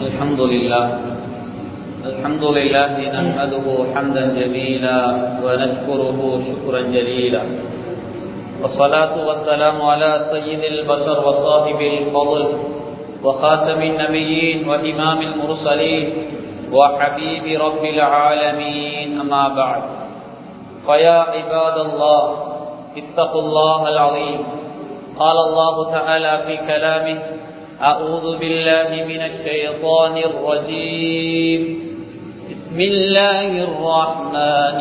الحمد لله الحمد لله نحمده حمدا جميلا ونشكره شكرا جليلا والصلاة والسلام على سيد البشر وصاحب الفضل وخاتم النبيين وإمام المرسلين وحبيب رب العالمين أما بعد فيا عباد الله اتقوا الله العظيم قال الله تعالى في كلامه أعوذ بالله من الشيطان الرجيم بسم الله الرحمن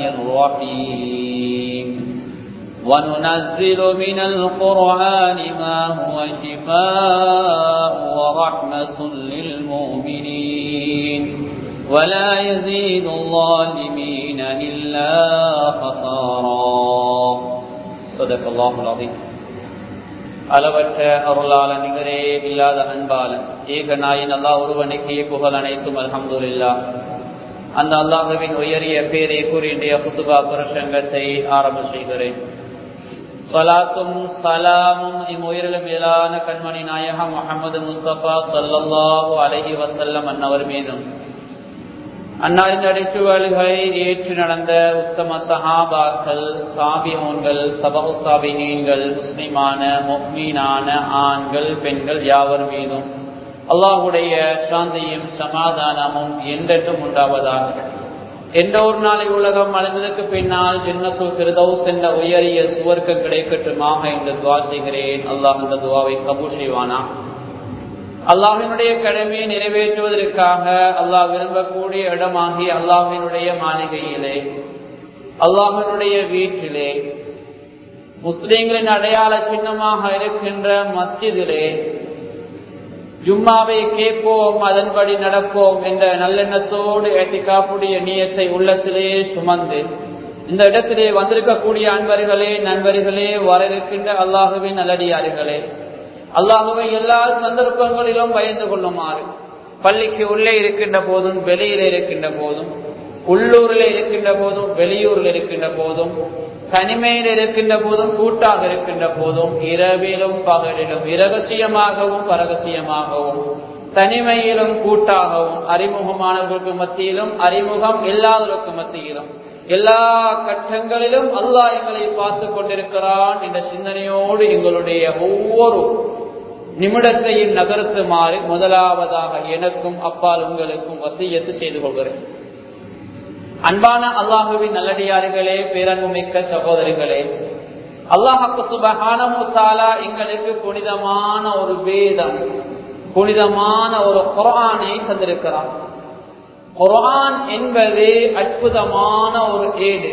الرحيم وننزل من القرآن ما هو شفاء ورحمة للمؤمنين ولا يزيد الظالمين إلا خسارا صدق الله العظيم அளவற்ற அருளாள நிகரே இல்லாத அன்பாளன் ஏக நாயின் அல்லா ஒருவனுக்கு புகழ் அனைத்தும் அலமதுல்லா அந்த அல்லாஹுவின் உயரிய பேரை கூறி இன்றைய புத்துபா புருஷங்கத்தை ஆரம்ப செய்கிறேன் சலாத்தும் சலாமும் இம்முயிரிலும் மேலான கண்மணி நாயகம் முகமது முஸ்தபா சல்லாஹூ அலஹி வசல்லம் அன்னவர் மீதும் அன்னாரின் அடிச்சுவல்களை ஏற்று நடந்த உத்தம சஹாபாக்கள் சாபிமோன்கள் சபகு சாபினீன்கள் முஸ்லிமான மொஹ்மீனான ஆண்கள் பெண்கள் யாவர் மீதும் அல்லாஹுடைய சாந்தியும் சமாதானமும் என்றென்றும் உண்டாவதாக எந்த ஒரு நாளை உலகம் அழிந்ததற்கு பின்னால் ஜென்னத்து திருதவுஸ் என்ற உயரிய சுவர்க்கம் கிடைக்கட்டுமாக என்று துவா செய்கிறேன் அல்லாஹ் இந்த துவாவை கபூல் செய்வானா அல்லாஹினுடைய கடமையை நிறைவேற்றுவதற்காக அல்லாஹ் விரும்பக்கூடிய இடமாகி அல்லாஹினுடைய மாளிகையிலே அல்லாஹினுடைய வீட்டிலே முஸ்லிம்களின் அடையாள சின்னமாக இருக்கின்ற மஸ்ஜிதிலே ஜும்மாவை கேட்போம் அதன்படி நடப்போம் என்ற நல்லெண்ணத்தோடு ஏற்றிக்காப்புடைய நீயத்தை உள்ளத்திலே சுமந்து இந்த இடத்திலே வந்திருக்கக்கூடிய அன்பர்களே நண்பர்களே வர இருக்கின்ற அல்லாஹுவின் நல்லடியார்களே அல்லாஹுவை எல்லா சந்தர்ப்பங்களிலும் பயந்து கொள்ளுமாறு பள்ளிக்கு உள்ளே இருக்கின்ற போதும் வெளியில இருக்கின்ற போதும் உள்ளூரில் இருக்கின்ற போதும் வெளியூரில் இருக்கின்ற போதும் தனிமையில் இருக்கின்ற போதும் கூட்டாக இருக்கின்ற போதும் இரவிலும் பகலிலும் இரகசியமாகவும் பரகசியமாகவும் தனிமையிலும் கூட்டாகவும் அறிமுகமானவர்களுக்கு மத்தியிலும் அறிமுகம் இல்லாதவர்களுக்கு மத்தியிலும் எல்லா கட்டங்களிலும் அல்லாஹ் எங்களை பார்த்து கொண்டிருக்கிறான் என்ற சிந்தனையோடு எங்களுடைய ஒவ்வொரு நிமிடத்தையும் நகர்த்துமாறு முதலாவதாக எனக்கும் அப்பால் உங்களுக்கும் வசியத்து செய்து கொள்கிறேன் அன்பான அல்லாஹுவின் நல்லடியார்களே பேரன்புமிக்க சகோதரிகளே அல்லாஹு சுபஹானமுத்தாலா எங்களுக்கு புனிதமான ஒரு வேதம் புனிதமான ஒரு குரானை தந்திருக்கிறான் குரான் என்பது அற்புதமான ஒரு ஏடு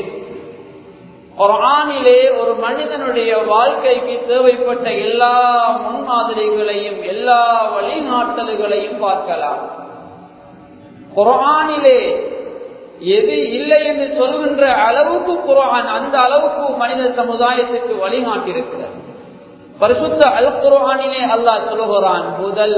குரானிலே ஒரு மனிதனுடைய வாழ்க்கைக்கு தேவைப்பட்ட எல்லா முன்மாதிரிகளையும் எல்லா வழிநாட்டல்களையும் பார்க்கலாம் குரானிலே எது இல்லை என்று சொல்கின்ற அளவுக்கு குரான் அந்த அளவுக்கு மனித சமுதாயத்துக்கு வழிகாட்டிருக்கிறது பரிசுத்த அல் குரானிலே அல்லாஹ் சொல்லுகிறான் முதல்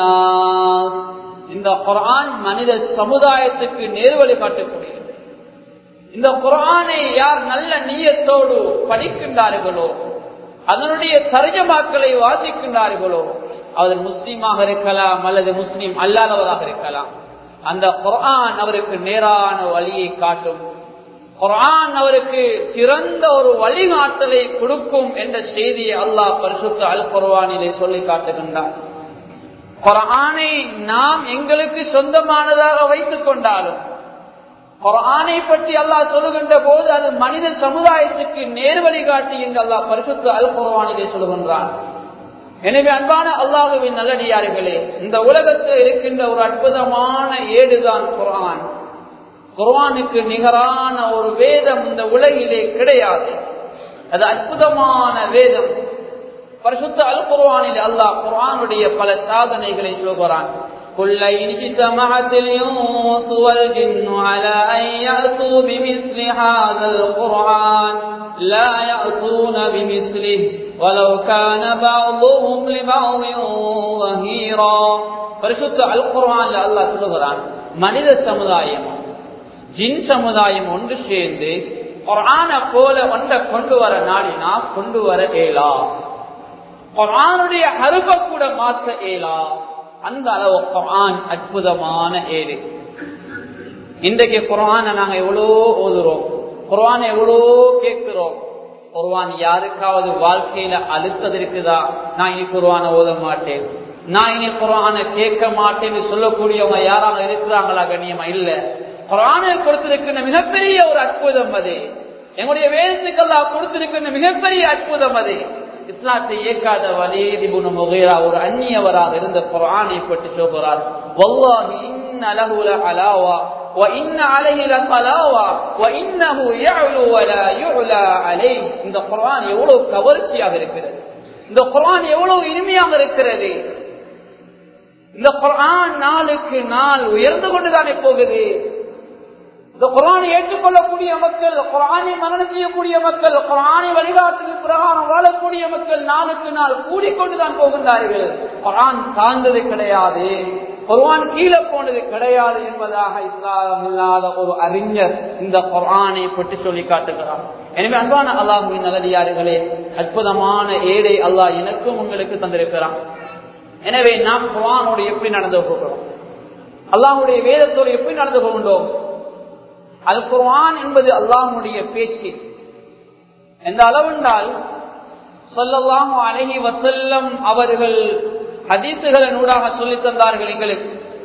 இந்த குரான் மனித சமுதாயத்துக்கு நேர்வழி காட்டக்கூடியது இந்த குரானை யார் நல்ல நீயத்தோடு படிக்கின்றார்களோ அதனுடைய தர்ஜமாக்களை வாசிக்கின்றார்களோ அவர் முஸ்லீமாக இருக்கலாம் அல்லது முஸ்லீம் அல்லாதவராக இருக்கலாம் அந்த குரான் அவருக்கு நேரான வழியை காட்டும் குரான் அவருக்கு சிறந்த ஒரு வழிகாட்டலை கொடுக்கும் என்ற செய்தியை அல்லாஹ் பரிசுத்த அல் குர்வானிலே சொல்லி காட்டுகின்றார் குரானை நாம் எங்களுக்கு சொந்தமானதாக வைத்துக் கொண்டாலும் குரானை பற்றி அல்லாஹ் சொல்லுகின்ற போது அது மனித சமுதாயத்துக்கு நேர் வழிகாட்டி என்று அல்லாஹ் பரிசுத்த அல் குர்வானிலே சொல்லுகின்றான் எனவே அன்பான அல்லாஹுவின் நல்லடியார்களே இந்த உலகத்தில் இருக்கின்ற ஒரு அற்புதமான ஏடுதான் குரான் குர்ஆனுக்கு நிகரான ஒரு வேதம் இந்த உலகிலே கிடையாது அது அற்புதமான வேதம் பரிசுத்த அல் குர்ஆனில் அல்லாஹ் குர்ஆனுடைய பல சாதனைகளை சொல்கிறான் قل إن اجتمعت الإنس والجن على أن يأتوا بمثل هذا القرآن لا يأتون بمثله ولو كان بعضهم لبعض ظهيرا பரிசுத்த அல் குர்ஆன்ல அல்லாஹ் சொல்லுகிறான் மனித சமுதாயம் ஜின் சமுதாயம் ஒன்று சேர்ந்து குரான போல ஒன்றை கொண்டு வர நாடினா கொண்டு வர இயலா குரானுடைய அருப கூட மாற்ற இயலா அந்த அளவு குரான் அற்புதமான ஏழு இன்றைக்கு குரானை நாங்க எவ்வளோ ஓதுறோம் குரானை எவ்வளோ கேட்கிறோம் குர்வான் யாருக்காவது வாழ்க்கையில அழுத்தது இருக்குதா நான் இனி குர்வானை ஓத மாட்டேன் நான் இனி குர்வானை கேட்க மாட்டேன்னு சொல்லக்கூடியவங்க யாராவது இருக்கிறாங்களா கண்ணியமா இல்ல குரானை கொடுத்திருக்கின்ற மிகப்பெரிய ஒரு அற்புதம் அது எங்களுடைய வேதத்துக்கெல்லாம் கொடுத்திருக்கின்ற மிகப்பெரிய அற்புதம் அது இஸ்லாத்தை இயக்காத வலேதி புனு முகைரா ஒரு அந்நியவராக இருந்த குரானை பற்றி சொல்கிறார் வல்லாஹி இன்ன லஹுல அலாவா وإن عليه لطلاوة وإنه يعلو ولا يعلى عليه இந்த குர்ஆன் எவ்வளவு கவர்ச்சியாக இருக்கிறது இந்த குர்ஆன் எவ்வளவு இனிமையாக இருக்கிறது இந்த குர்ஆன் நாளுக்கு நாள் உயர்ந்து கொண்டுதானே போகுது இந்த குரானை ஏற்றுக்கொள்ளக்கூடிய மக்கள் குரானை மரணம் செய்யக்கூடிய மக்கள் குரானை வழிகாட்டுக்கு பிரகாரம் வாழக்கூடிய மக்கள் நாளுக்கு நாள் கூடிக்கொண்டுதான் போகின்றார்கள் குரான் சார்ந்தது கிடையாது குர்ஆன் கீழே போனது கிடையாது என்பதாக இஸ்லாம் இல்லாத ஒரு அறிஞர் இந்த குர்ஆனை பற்றி சொல்லி காட்டுகிறார் எனவே அன்பான அல்லாஹுவின் நல்லடியார்களே அற்புதமான ஏடை அல்லாஹ் எனக்கும் உங்களுக்கு தந்திருக்கிறான் எனவே நாம் குர்ஆனோடு எப்படி நடந்து கொள்கிறோம் அல்லாஹுடைய வேதத்தோடு எப்படி நடந்து கொண்டோம் அல் குர்ஆன் என்பது அல்லாஹுடைய பேச்சு எந்த அளவென்றால் சொல்லலாம் அழகி வசல்லம் அவர்கள் ஹதீசுகளின் ஊடாக சொல்லி தந்தார்கள் எங்களுக்கு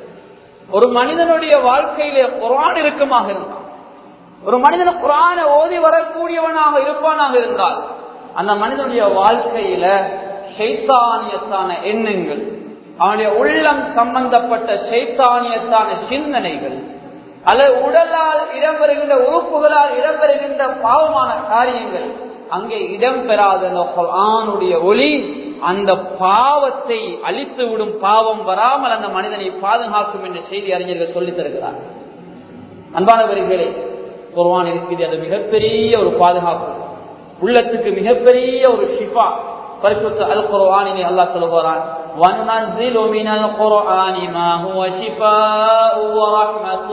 ஒரு மனிதனுடைய வாழ்க்கையிலே குரான் இருக்குமாக இருந்தான் ஒரு மனிதன் குரான ஓதி வரக்கூடியவனாக இருப்பானாக இருந்தால் அந்த மனிதனுடைய வாழ்க்கையில சைத்தானியத்தான எண்ணங்கள் அவனுடைய உள்ளம் சம்பந்தப்பட்ட சைத்தானியத்தான சிந்தனைகள் அல்லது உடலால் இடம்பெறுகின்ற உறுப்புகளால் இடம்பெறுகின்ற பாவமான காரியங்கள் அங்கே இடம்பெறாத ஆணுடைய ஒளி அந்த பாவத்தை அழித்து விடும் பாவம் வராமல் அந்த மனிதனை பாதுகாக்கும் என்ற செய்தி அறிஞர்கள் சொல்லித் தருகிறார் அன்பானவர்களே குர்வான் இருக்குது அது மிகப்பெரிய ஒரு பாதுகாப்பு உள்ளத்துக்கு மிகப்பெரிய ஒரு ஷிஃபா பரிசுத்த அல் குர்வானினை அல்லாஹ் சொல்லுகிறான் وننزل من القرآن ما هو شفاء ورحمة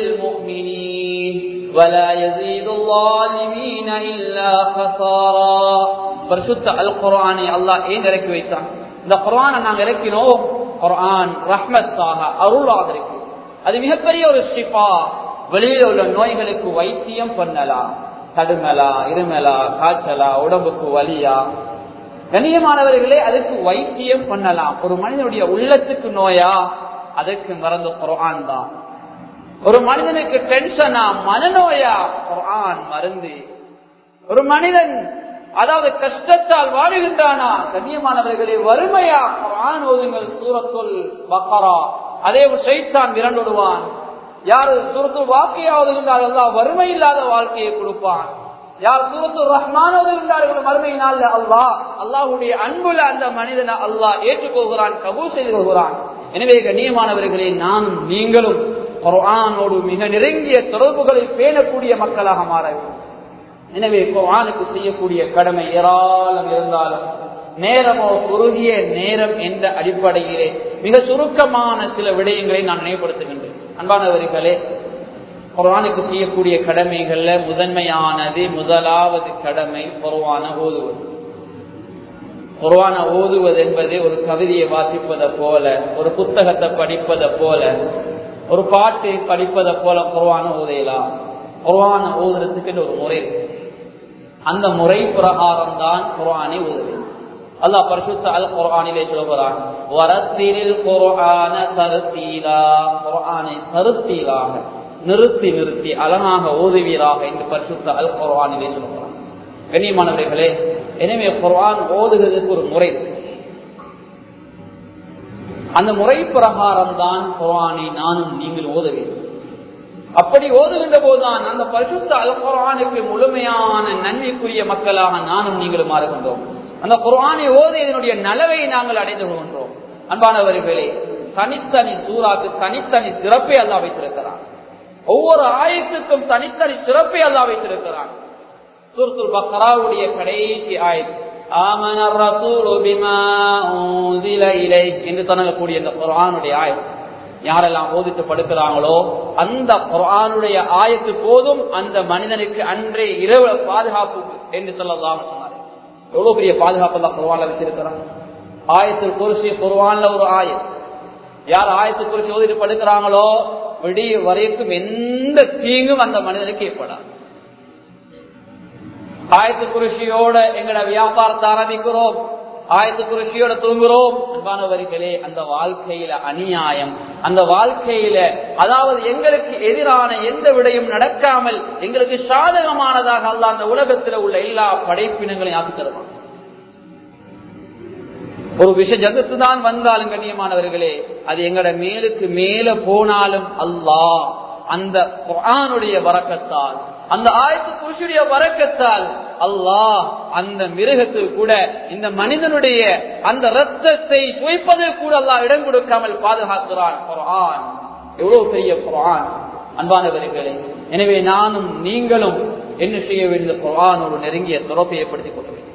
للمؤمنين ولا يزيد الظالمين إلا خسارا பரிசுத்த அல் குரானை அல்லாஹ் ஏன் இறக்கி வைத்தான் இந்த குரானை நாங்கள் இறக்கினோம் குரான் ரஹ்மத்தாக அருளாக இருக்கு அது மிகப்பெரிய ஒரு ஷிஃபா வெளியில உள்ள நோய்களுக்கு வைத்தியம் பண்ணலாம் தடுமலா இருமலா காய்ச்சலா உடம்புக்கு வலியா கண்ணியமானவர்களே அதுக்கு வைத்தியம் பண்ணலாம் ஒரு மனிதனுடைய உள்ளத்துக்கு நோயா அதற்கு மறந்து குரான் தான் ஒரு மனிதனுக்கு டென்ஷனா மனநோயா குரான் மருந்து ஒரு மனிதன் அதாவது கஷ்டத்தால் வாழுகின்றானா கண்ணியமானவர்களே வறுமையா குரான் ஓதுங்கள் சூரத்துல் பக்கரா அதே சைத்தான் விரண்டுடுவான் யாரு சூரத்துல் வாக்கையா ஓதுகின்றால் எல்லாம் வறுமை இல்லாத வாழ்க்கையை கொடுப்பான் யார் சூரத்து ரஹ்மான் ஓதுகின்றார்கள் மறுமையினால் அல்லாஹ் அல்லாஹுடைய அன்புல அந்த மனிதனை அல்லாஹ் ஏற்றுக்கொள்கிறான் கபூல் செய்து கொள்கிறான் எனவே கண்ணியமானவர்களே நானும் நீங்களும் குரானோடு மிக நெருங்கிய தொடர்புகளை பேணக்கூடிய மக்களாக மாற வேண்டும் எனவே குரானுக்கு செய்யக்கூடிய கடமை ஏராளம் இருந்தாலும் நேரமோ குறுகிய நேரம் என்ற அடிப்படையிலே மிக சுருக்கமான சில விடயங்களை நான் நினைவுபடுத்துகின்றேன் அன்பானவர்களே குரானுக்கு செய்யக்கூடிய கடமைகள்ல முதன்மையானது முதலாவது கடமை குர்வான ஓதுவது குர்வான ஓதுவது என்பது ஒரு கவிதையை வாசிப்பதை போல ஒரு புத்தகத்தை படிப்பதை போல ஒரு பாட்டு படிப்பதை போல குர்வான ஓதையலாம் குர்வான ஓதுறதுக்கு ஒரு முறை அந்த முறை பிரகாரம் தான் குர்ஆனை ஓதுவது அல்லாஹ் பரிசுத்த அல் குர்ஆனிலே சொல்கிறான் வரத்திரில் குர்ஆன தருத்தீலா குர்ஆனை தருத்தீலாக நிறுத்தி நிறுத்தி அழகாக ஓதுவீராக என்று பரிசுத்த அல் குர்ஆனிலே சொல்கிறான் கண்ணியமானவர்களே எனவே குர்ஆன் ஓதுகிறதுக்கு ஒரு முறை அந்த முறை பிரகாரம் தான் குர்ஆனை நானும் நீங்கள் ஓத வேண்டும் அப்படி ஓதுகின்ற போதுதான் அந்த பரிசுத்த அல் குர்ஆனுக்கு முழுமையான நன்மைக்குரிய மக்களாக நானும் நீங்களும் மாறுகின்றோம் அந்த குர்ஆனை ஓதியதனுடைய நலவை நாங்கள் அடைந்து கொள்கின்றோம் அன்பானவர்களே தனித்தனி சூறாக்கு தனித்தனி சிறப்பை அல்லா வைத்திருக்கிறான் ஒவ்வொரு ஆயத்துக்கும் தனித்தனி சிறப்பை அல்லா வைத்திருக்கிறான் சூரத்துல் பக்ராவுடைய கடைசி ஆயத்து ஆமன ரசூலு பிமா உன்சில இலைஹ் என்று தொடங்கக்கூடிய இந்த குர்ஆனுடைய ஆயத்து யாரெல்லாம் ஓதித்து படுக்கிறாங்களோ அந்த குர்ஆனுடைய ஆயத்து போதும் அந்த மனிதனுக்கு அன்றே இரவு பாதுகாப்பு என்று சொல்லலாம் சொன்னார் எவ்வளவு பெரிய பாதுகாப்பு தான் குர்ஆன்ல வச்சிருக்கிறான் ஆயத்தில் குருசி குர்ஆன்ல ஒரு ஆயத் யார் ஆயத்து குறிச்சு ஓதிட்டு படுக்கிறாங்களோ விடிய வரைக்கும் எந்த தீங்கும் அந்த மனிதனுக்கு ஏற்படாது ஆயத்து குருஷியோட எங்கட வியாபாரத்தை ஆரம்பிக்கிறோம் ஆயத்து குருஷியோட தூங்குறோம் அன்பானவர்களே அந்த வாழ்க்கையில அநியாயம் அந்த வாழ்க்கையில அதாவது எங்களுக்கு எதிரான எந்த விடையும் நடக்காமல் எங்களுக்கு சாதகமானதாக அல்ல அந்த உலகத்தில் உள்ள எல்லா படைப்பினங்களையும் ஆக்கி தருவான் ஒரு விஷ ஜகத்து தான் வந்தாலும் கண்ணியமானவர்களே அது எங்கட மேலுக்கு மேல போனாலும் அல்லாஹ் அந்த குரானுடைய வரக்கத்தால் அந்த ஆயத்து குருஷுடைய வரக்கத்தால் அல்லாஹ் அந்த மிருகத்தில் கூட இந்த மனிதனுடைய அந்த ரத்தத்தை சுவைப்பது கூட அல்லாஹ் இடம் கொடுக்காமல் பாதுகாக்கிறான் குரான் எவ்வளவு பெரிய குரான் அன்பானவர்களே எனவே நானும் நீங்களும் என்ன செய்ய வேண்டிய குரான் ஒரு நெருங்கிய தொடர்பை ஏற்படுத்திக் கொள்ள வேண்டும்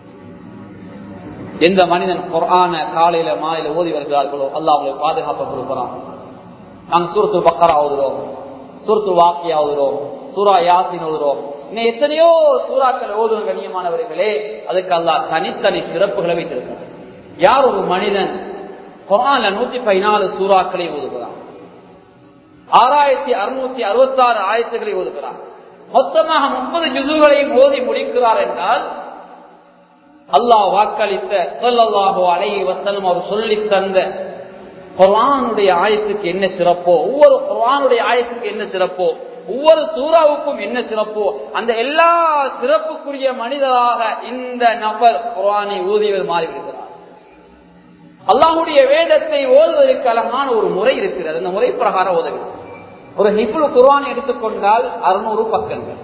எந்த மனிதன் குரான காலையில மாலையில ஓதி வருகிறார்களோ அல்ல அவங்களுக்கு பாதுகாப்பு கொடுக்கிறான் நாங்க சூரத்து பக்கரா ஓதுறோம் சூரத்து வாக்கியா ஓதுறோம் சூரா யாசின் ஓதுறோம் இன்னும் எத்தனையோ சூறாக்கள் ஓதும் கண்ணியமானவர்களே அதுக்கு அல்லாஹ் தனித்தனி சிறப்புகளை வைத்திருக்கிறார் யார் ஒரு மனிதன் குரான்ல நூத்தி பதினாலு சூறாக்களை ஓதுகிறான் ஆறாயிரத்தி அறுநூத்தி அறுபத்தி ஆறு ஆயத்துக்களை ஓதுகிறார் மொத்தமாக முப்பது ஜுசுகளையும் ஓதி முடிக்கிறார் என்றால் அல்லாஹ் வாக்களித்த சொல்லல்லாஹோ அலையை வசனம் அவர் சொல்லி தந்த குரானுடைய ஆயத்துக்கு என்ன சிறப்போ ஒவ்வொரு குரானுடைய ஆயத்துக்கு என்ன சிறப்போ ஒவ்வொரு சூறாவுக்கும் என்ன சிறப்போ அந்த எல்லா சிறப்புக்குரிய மனிதராக இந்த நபர் குரானை ஊதியவர் மாறிவிடுகிறார் அல்லாஹுடைய வேதத்தை ஓதுவதற்கு அழகான ஒரு முறை இருக்கிறது அந்த முறை பிரகாரம் ஓதுகிறது ஒரு ஹிஃபுல் குர்வானை எடுத்துக்கொண்டால் அறுநூறு பக்கங்கள்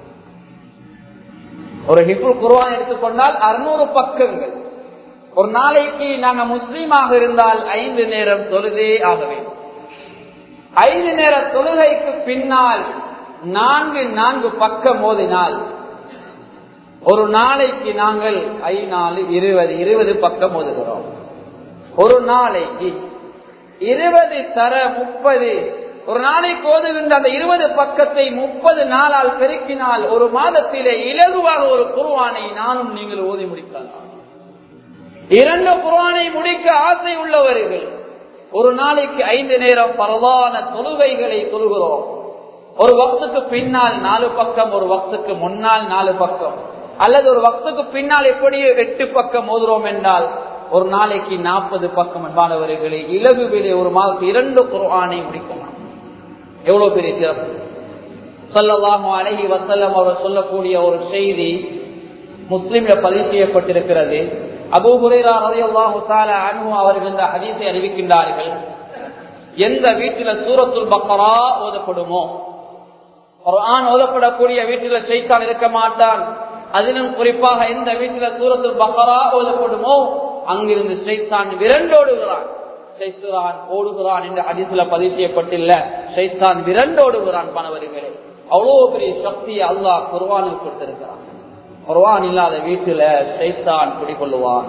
ஒரு ஹிஃபுல் குர்வான் எடுத்துக்கொண்டால் அறுநூறு பக்கங்கள் ஒரு நாளைக்கு நாங்க முஸ்லீமாக இருந்தால் ஐந்து நேரம் தொழுதே ஆக வேண்டும் ஐந்து நேர தொழுகைக்கு பின்னால் நான்கு நான்கு பக்கம் மோதினால் ஒரு நாளைக்கு நாங்கள் ஐநாலு இருபது இருபது பக்கம் மோதுகிறோம் ஒரு நாளைக்கு இருபது தர முப்பது ஒரு நாளைக்கு ஓதுகின்ற அந்த இருபது பக்கத்தை முப்பது நாளால் பெருக்கினால் ஒரு மாதத்திலே இலகுவாக ஒரு குருவானை நானும் நீங்கள் ஓதி முடிக்கலாம் இரண்டு குருவானை முடிக்க ஆசை உள்ளவர்கள் ஒரு நாளைக்கு ஐந்து நேரம் பரவான தொழுகைகளை தொழுகிறோம் ஒரு வக்துக்கு பின்னால் நாலு பக்கம் ஒரு வக்துக்கு முன்னால் நாலு பக்கம் அல்லது ஒரு வக்துக்கு பின்னால் எப்படி எட்டு பக்கம் ஓதுறோம் என்றால் ஒரு நாளைக்கு நாற்பது பக்கம் அன்பானவர்களை இலகுவிலே ஒரு மாதத்து இரண்டு குர்ஆனை முடிக்கலாம் எவ்வளவு பெரிய சிறப்பு சொல்லலாமோ அழகி வசல்லம் அவர் சொல்லக்கூடிய ஒரு செய்தி முஸ்லிம்ல பதிவு செய்யப்பட்டிருக்கிறது அபு ஹுரேரா ரலியல்லாஹு தஆலா அன்ஹு அவர்கள் இந்த ஹதீஸை அறிவிக்கின்றார்கள் எந்த வீட்டில சூரத்துல் பக்கரா ஓதப்படுமோ குர்ஆன் ஓதப்படக்கூடிய வீட்டில சைத்தான் இருக்க மாட்டான் அதிலும் குறிப்பாக எந்த வீட்டில சூரத்துல் பக்கரா ஓதப்படுமோ அங்கிருந்து சைத்தான் விரண்டோடுகிறான் சைத்தான் ஓடுகிறான் என்று அதிசல பதிவு செய்யப்பட்டில்ல சைத்தான் விரண்டோடுகிறான் பணவர்களே அவ்வளவு பெரிய சக்தியை அல்லாஹ் குர்வானில் கொடுத்திருக்கிறான் குர்வான் இல்லாத வீட்டுல சைத்தான் குடிக்கொள்ளுவான்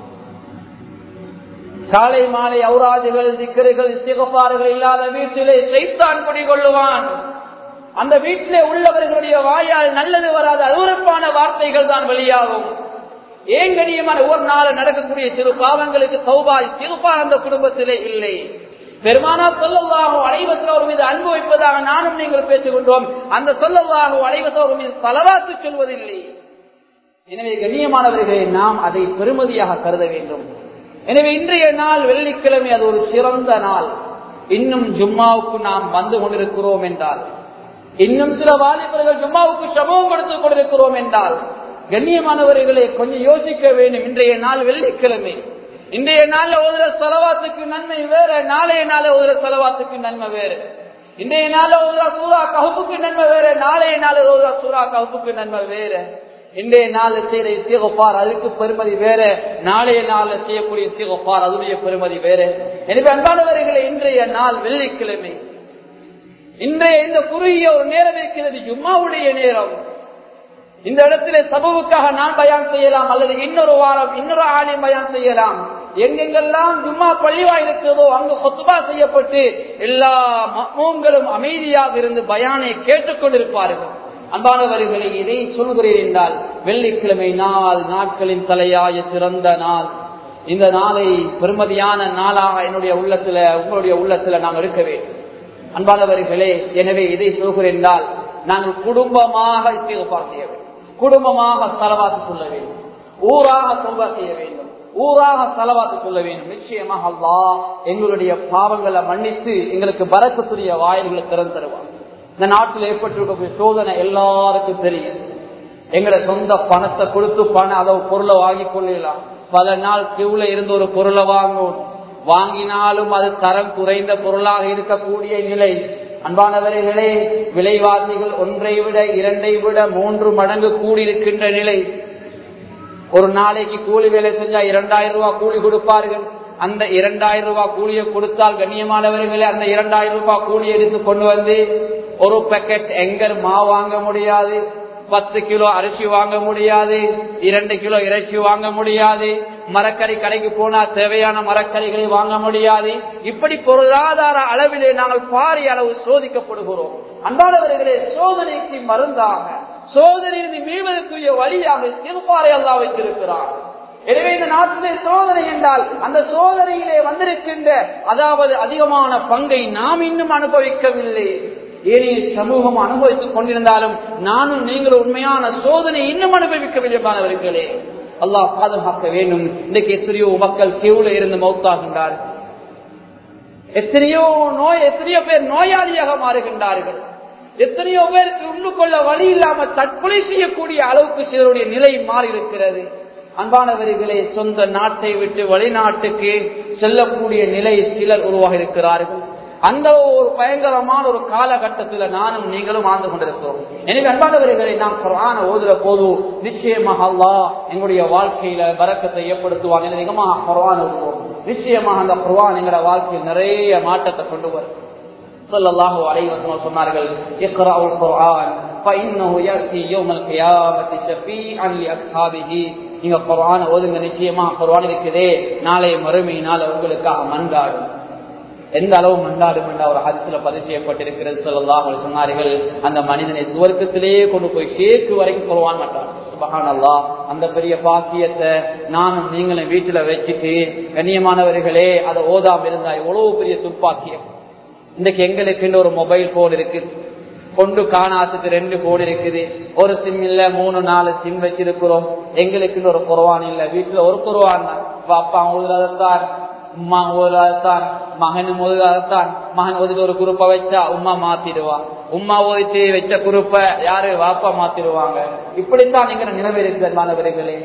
காலை மாலை ஔராதுகள் திக்கர்கள் இஸ்திகப்பாறுகள் இல்லாத வீட்டிலே சைத்தான் குடிக்கொள்ளுவான் அந்த வீட்டிலே உள்ளவர்களுடைய வாயால் நல்லது வராத அருவறுப்பான வார்த்தைகள் தான் வெளியாகும் ஏன் கண்ணியமான ஒவ்வொரு நாள் நடக்கக்கூடிய சிறு பாவங்களுக்கு சௌபாய் சிறுபா அந்த குடும்பத்திலே இல்லை பெருமானா சொல்லல்லாகும் அலைவசோர் மீது அன்பு வைப்பதாக நானும் நீங்கள் பேசிக் கொண்டோம் அந்த சொல்லல்லாகும் அலைவசோர் மீது பலவாத்து சொல்வதில்லை எனவே கண்ணியமானவர்களை நாம் அதை பெருமதியாக கருத வேண்டும் எனவே இன்றைய நாள் வெள்ளிக்கிழமை அது ஒரு சிறந்த நாள் இன்னும் ஜும்மாவுக்கு நாம் வந்து கொண்டிருக்கிறோம் என்றால் இன்னும் சில வாலிபர்கள் ஜும்மாவுக்கு சமூகம் கொடுத்துக் கொண்டிருக்கிறோம் என்றால் கண்ணியமானவர்களை கொஞ்சம் யோசிக்க வேண்டும் இன்றைய நாள் வெள்ளிக்கிழமை இன்றைய நாள்ல ஓதுற செலவாத்துக்கு நன்மை வேற நாளைய நாள ஓதுற செலவாத்துக்கு நன்மை வேறு இன்றைய நாள்ல ஓதுற சூறா கவுப்புக்கு நன்மை வேற நாளைய நாள் ஓதுற சூறா கவுப்புக்கு நன்மை வேற இன்றைய நாள் செய்யற இசைகொப்பார் அதுக்கு பெருமதி வேற நாளைய நாள்ல செய்யக்கூடிய இசைகொப்பார் அதனுடைய பெருமதி வேற எனவே அன்பானவர்களை இன்றைய நாள் வெள்ளிக்கிழமை இன்றைய இந்த குறுகிய ஒரு நேரம் இருக்கிறது ஜும்மாவுடைய நேரம் இந்த இடத்துல சபவுக்காக நான் பயான் செய்யலாம் அல்லது இன்னொரு வாரம் இன்னொரு ஆலயம் பயான் செய்யலாம் எங்கெங்கெல்லாம் ஜும்மா பள்ளிவா இருக்கிறதோ அங்கு கொத்துபா செய்யப்பட்டு எல்லா மக்மூங்களும் அமைதியாக இருந்து பயானை கேட்டுக்கொண்டிருப்பார்கள் அன்பானவர்களை இதை சொல்கிறேன் என்றால் வெள்ளிக்கிழமை நாள் நாட்களின் தலையாய சிறந்த நாள் இந்த நாளை பெருமதியான நாளாக என்னுடைய உள்ளத்துல உங்களுடைய உள்ளத்துல நாம் இருக்க வேண்டும் அன்பானவர்களே எனவே இதை சொல்கிறேன் என்றால் நாங்கள் குடும்பமாக இஸ்திகபார் செய்ய வேண்டும் குடும்பமாக செலவாத்து சொல்ல வேண்டும் ஊராக தொகை செய்ய வேண்டும் ஊராக செலவாத்து சொல்ல வேண்டும் நிச்சயமாக அல்லா எங்களுடைய பாவங்களை மன்னித்து எங்களுக்கு பரக்கத்துடைய வாயில்களை திறந்து தருவார் இந்த நாட்டில் ஏற்பட்டிருக்கக்கூடிய சோதனை எல்லாருக்கும் தெரியும் எங்களை சொந்த பணத்தை கொடுத்து பணம் அதை பொருளை வாங்கி கொள்ளலாம் பல நாள் கியூல இருந்து ஒரு பொருளை வாங்கும் வாங்கினாலும் அது தரம் குறைந்த பொருளாக இருக்கக்கூடிய நிலை அன்பானவர்களே விலைவாசிகள் ஒன்றை விட இரண்டை விட மூன்று மடங்கு கூடியிருக்கின்ற நிலை ஒரு நாளைக்கு கூலி வேலை செஞ்சா இரண்டாயிரம் ரூபாய் கூலி கொடுப்பார்கள் அந்த இரண்டாயிரம் ரூபாய் கூலியை கொடுத்தால் கண்ணியமானவர்களே அந்த இரண்டாயிரம் ரூபாய் கூலி எடுத்து கொண்டு வந்து ஒரு பேக்கெட் எங்கர் மா வாங்க முடியாது பத்து கிலோ அரிசி வாங்க முடியாது இரண்டு கிலோ இறைச்சி வாங்க முடியாது மரக்கறி கடைக்கு போனா தேவையான மரக்கறிகளை வாங்க முடியாது இப்படி பொருளாதார அளவிலே நாங்கள் பாரிய அளவு சோதிக்கப்படுகிறோம் அன்பானவர்களே சோதனைக்கு மருந்தாக சோதனையிலிருந்து மீள்வதற்குரிய வழியாக திருப்பாறை அல்லா வைத்திருக்கிறார் எனவே இந்த நாட்டிலே சோதனை என்றால் அந்த சோதனையிலே வந்திருக்கின்ற அதாவது அதிகமான பங்கை நாம் இன்னும் அனுபவிக்கவில்லை ஏனைய சமூகம் அனுபவித்துக் கொண்டிருந்தாலும் நானும் நீங்களும் உண்மையான சோதனை இன்னும் அனுபவிக்கவில்லை மாணவர்களே அல்லாஹ் பாதுகாக்க வேண்டும் இன்றைக்கு எத்தனையோ மக்கள் கியூல இருந்து மௌத்தாகின்றார்கள் எத்தனையோ நோய் எத்தனையோ பேர் நோயாளியாக மாறுகின்றார்கள் எத்தனையோ பேருக்கு உள்ளுக்கொள்ள வழி இல்லாம தற்கொலை செய்யக்கூடிய அளவுக்கு சிலருடைய நிலை மாறி இருக்கிறது அன்பானவர்களே சொந்த நாட்டை விட்டு வெளிநாட்டுக்கு செல்லக்கூடிய நிலை சிலர் உருவாக இருக்கிறார்கள் அந்த ஒரு பயங்கரமான ஒரு காலகட்டத்தில் நானும் நீங்களும் ஆழ்ந்து கொண்டிருக்கிறோம் எனவே அன்பானவர்களை நாம் குரான ஓதுற போது நிச்சயமாக அல்லா எங்களுடைய வாழ்க்கையில வரக்கத்தை ஏற்படுத்துவான் எனவே அதிகமாக குரான் ஓதுவோம் நிச்சயமாக அந்த குரான் எங்களோட வாழ்க்கையில் நிறைய மாற்றத்தை கொண்டு வரும் சொல்லல்லாஹு அலைவசம் சொன்னார்கள் இக்ராவுல் குர்ஆன் فإنه يأتي يوم القيامة شفيعا لأصحابه நீங்க குர்ஆன் ஓதுங்க நிச்சயமா குர்ஆன் இருக்குதே நாளை மறுமையினால் உங்களுக்காக மன்றாடும் எந்த அளவு மண்டாடும் என்ற ஒரு ஹதிசில பதிவு செய்யப்பட்டிருக்கிறது சொல்லலாம் சொன்னார்கள் அந்த மனிதனை சுவர்க்கத்திலேயே கொண்டு போய் சேர்க்கு வரைக்கும் சொல்லுவான் மாட்டான் சுபகானல்லா அந்த பெரிய பாக்கியத்தை நானும் நீங்களும் வீட்டுல வச்சுட்டு கண்ணியமானவர்களே அதை ஓதாம இருந்தா எவ்வளவு பெரிய துப்பாக்கியம் இன்றைக்கு எங்களுக்கு ஒரு மொபைல் போன் இருக்குது கொண்டு காணாத்துக்கு ரெண்டு கோடி இருக்குது ஒரு சிம் இல்ல மூணு நாலு சிம் வச்சிருக்கிறோம் எங்களுக்கு ஒரு குறவான் இல்ல வீட்டுல ஒரு குறவான் தான் அப்பா ஓதுறதான் உமா ஓதுறதான் மகன் ஓதுறதான் மகன் ஓதிட்டு ஒரு குரூப்பை வச்சா உமா மாத்திடுவா உமா ஓதிட்டு வச்ச குரூப்ப யாரு வாப்பா மாத்திடுவாங்க இப்படித்தான் எங்க நினைவு இருக்கிறது மாணவர்களே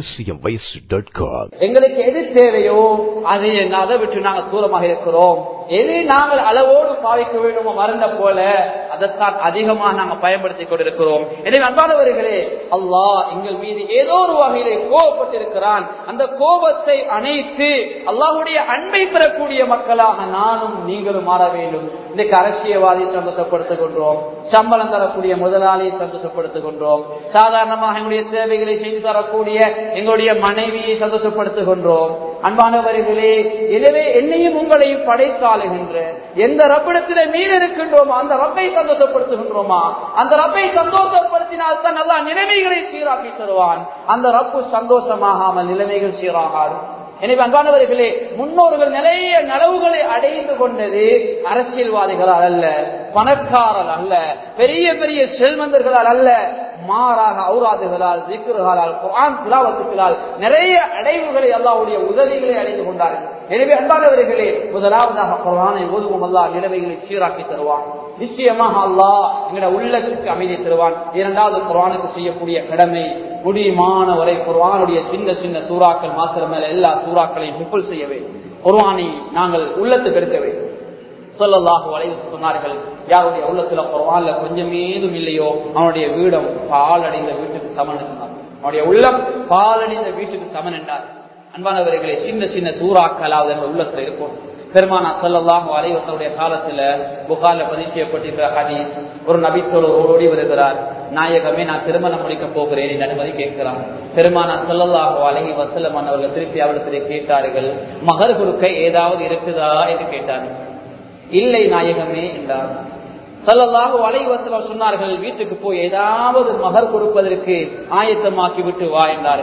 acmvoice.com எங்களுக்கு எது தேவையோ அது அதை விட்டு நாங்க தூரமாக இருக்கிறோம் எது நாங்கள் அளவோடு பாவிக்க வேண்டுமோ மருந்த போல அதைத்தான் அதிகமாக நாங்க பயன்படுத்தி கொண்டிருக்கிறோம் எனவே அன்பானவர்களே அல்லாஹ் எங்கள் மீது ஏதோ ஒரு வகையிலே கோபப்பட்டிருக்கிறான் அந்த கோபத்தை அணைத்து அல்லாஹுடைய அன்பை பெறக்கூடிய மக்களாக நானும் நீங்களும் மாற வேண்டும் இன்றைக்கு அரசியல்வாதியை சந்தோஷப்படுத்துகின்றோம் சம்பளம் தரக்கூடிய முதலாளியை சந்தோஷப்படுத்துகின்றோம் சாதாரணமாக எங்களுடைய தேவைகளை செய்து தரக்கூடிய எங்களுடைய மனைவியை சந்தோஷப்படுத்துகின்றோம் அன்பானவர்களே எனவே என்னையும் உங்களையும் படைத்தாளுகின்ற எந்த ரப்பிடத்திலே மீன் இருக்கின்றோமோ அந்த ரப்பை சந்தோஷப்படுத்துகின்றோமா அந்த ரப்பை சந்தோஷப்படுத்தினால் தான் நல்லா நிலைமைகளை சீராக்கி தருவான் அந்த ரப்பு சந்தோஷமாகாமல் நிலைமைகள் சீராகாது எனவே அன்பானவர்களே முன்னோர்கள் நிறைய நலவுகளை அடைந்து கொண்டது அரசியல்வாதிகளால் அல்ல பணக்காரர் அல்ல பெரிய பெரிய செல்வந்தர்களால் அல்ல மாறாக அவுராதுகளால் திக்குறுகளால் குரான் திலாவத்துகளால் நிறைய அடைவுகளை அல்லாவுடைய உதவிகளை அடைந்து கொண்டார்கள் எனவே அன்பானவர்களே முதலாவதாக குரானை ஓதுவோம் அல்லா நிலைமைகளை சீராக்கி தருவான் நிச்சயமாக அல்லாஹ் எங்களோட உள்ளத்துக்கு அமைதி தருவான் இரண்டாவது குரானுக்கு செய்யக்கூடிய கடமை முடியுமான வரை குர்வானுடைய சின்ன சின்ன சூறாக்கள் மாத்திரமேல எல்லா சூறாக்களையும் ஹிப்புல் செய்ய வேண்டும் குர்வானை நாங்கள் உள்ளத்துக்கு எடுக்க வேண்டும் சொல்லல்லாஹு வளைவு சொன்னார்கள் யாருடைய உள்ளத்துல குர்வான்ல கொஞ்சம் ஏதும் இல்லையோ அவனுடைய வீடம் பாலடைந்த வீட்டுக்கு சமன் சொன்னார் அவனுடைய உள்ளம் பாலடைந்த வீட்டுக்கு சமன் என்றார் அன்பானவர்களே சின்ன சின்ன சூறாக்களாவது எங்கள் உள்ளத்துல இருக்கும் பெருமானா சல்லாஹு அலைவசனுடைய காலத்துல புகார்ல பதிவு செய்யப்பட்டிருக்கிற ஹதீஸ் ஒரு நபித்தோடு ஓடி வருகிறார் நாயகமே நான் திருமணம் முடிக்க போகிறேன் என்று அனுமதி கேட்கிறார் பெருமானா சல்லல்லாஹு அலஹி வசலம் அவர்கள் திருப்பி அவரிடத்திலே கேட்டார்கள் மகர் கொடுக்க ஏதாவது இருக்குதா என்று கேட்டார்கள் இல்லை நாயகமே என்றார் சல்லல்லாஹு அலைவசலம் சொன்னார்கள் வீட்டுக்கு போய் ஏதாவது மகர் கொடுப்பதற்கு ஆயத்தமாக்கி விட்டு வா என்றார்கள்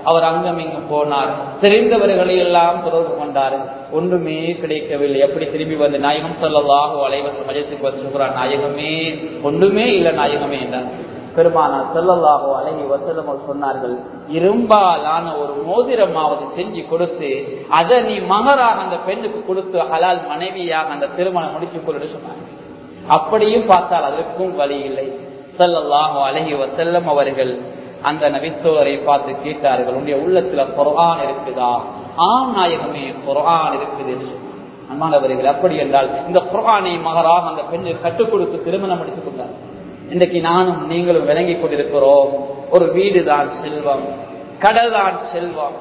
அவர் அங்கும் இங்கும் போனார் தெரிந்தவர்களை எல்லாம் தொடர்பு கொண்டார் ஒன்றுமே கிடைக்கவில்லை எப்படி திரும்பி வந்து நாயகம் சொல்லலாக அலைவச மஜத்துக்கு வந்து சொல்கிறார் நாயகமே ஒன்றுமே இல்லை நாயகமே என்றார் பெருமானா செல்லல்லாகோ அழகி வசலம் சொன்னார்கள் இரும்பாலான ஒரு மோதிரமாவது செஞ்சு கொடுத்து அதை நீ மகராக அந்த பெண்ணுக்கு கொடுத்து ஹலால் மனைவியாக அந்த திருமணம் முடிச்சுக் கொள்ள சொன்னாங்க அப்படியும் பார்த்தால் அதற்கும் வழி இல்லை செல்லல்லாகோ அழகி வசல்லம் அவர்கள் அந்த நபித்தோரை பார்த்து கேட்டார்கள் உன்னுடைய உள்ளத்துல குரான் இருக்குதா ஆம் நாயகமே குரான் இருக்குது என்று சொன்னார் அன்பானவர்கள் அப்படி என்றால் இந்த குரானை மகராக அந்த பெண்ணை கற்றுக் கொடுத்து திருமணம் முடித்துக் கொண்டார் இன்றைக்கு நானும் நீங்களும் விளங்கிக் கொண்டிருக்கிறோம் ஒரு வீடு தான் செல்வம் கடை தான் செல்வம்